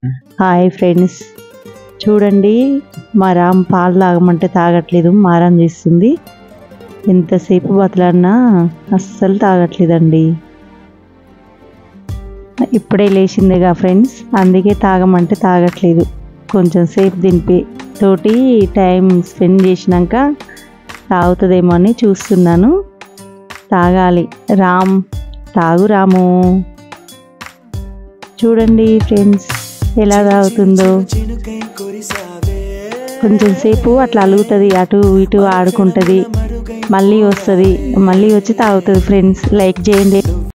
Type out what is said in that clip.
hi friends చూడండి మా రామ్ పాలు తాగమంటే తాగట్లేదు మారం చేస్తుంది ఎంతసేపు బతలన్నా అస్సలు తాగట్లేదండి ఇప్పుడే లేచిందిగా ఫ్రెండ్స్ అందుకే తాగమంటే తాగట్లేదు కొంచెం సేపు దింపి తోటి టైం స్పెండ్ చేసినాక తాగుతుందేమో అని చూస్తున్నాను తాగాలి రామ్ తాగు రాము చూడండి ఫ్రెండ్స్ ఎలా తాగుతుందో కొంచెం సేపు అట్లా అలుగుతుంది అటు ఇటు ఆడుకుంటుంది మళ్ళీ వస్తుంది మళ్ళీ వచ్చి తాగుతుంది ఫ్రెండ్స్ లైక్ చేయండి